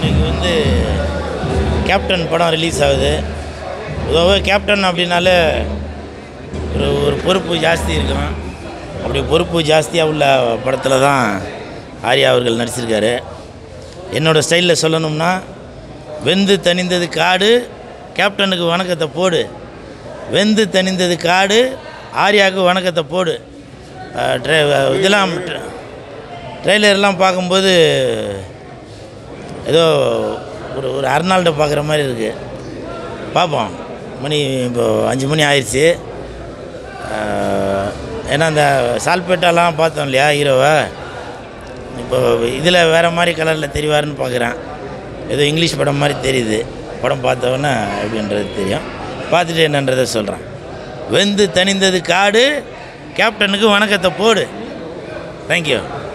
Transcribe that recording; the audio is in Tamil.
இன்னைக்கு வந்து கேப்டன் படம் ரிலீஸ் ஆகுது பொதுவாகவே கேப்டன் அப்படின்னாலே ஒரு ஒரு பொறுப்பு ஜாஸ்தி இருக்கும் அப்படி பொறுப்பு ஜாஸ்தியாக உள்ள படத்தில் தான் ஆர்யா அவர்கள் நடிச்சிருக்காரு என்னோடய ஸ்டைலில் சொல்லணும்னா வெந்து தணிந்தது காடு கேப்டனுக்கு வணக்கத்தை போடு வெந்து தணிந்தது காடு ஆர்யாவுக்கு வணக்கத்தை போடு அஹ் ட்ரை இதெல்லாம் ட்ர- ட்ரெய்லர்லாம் பார்க்கும்போது ஏதோ ஒரு ஒரு அர்னால்டை பார்க்குற மாதிரி இருக்குது பார்ப்போம் மணி இப்போ அஞ்சு மணி ஆயிடுச்சு அஹ் ஏன்னா அந்த சால்பேட்டாலாம் பார்த்தோம் இல்லையா ஹீரோவை இப்போ இதில் வேறு மாதிரி கலரில் தெரிவாருன்னு பார்க்குறேன் ஏதோ இங்கிலீஷ் படம் மாதிரி தெரியுது படம் பார்த்தவொன்னே எப்படின்றது தெரியும் பார்த்துட்டு என்னன்றதை சொல்கிறேன் வெந்து தணிந்தது காடு கேப்டனுக்கு வணக்கத்தை போடு தேங்க்யூ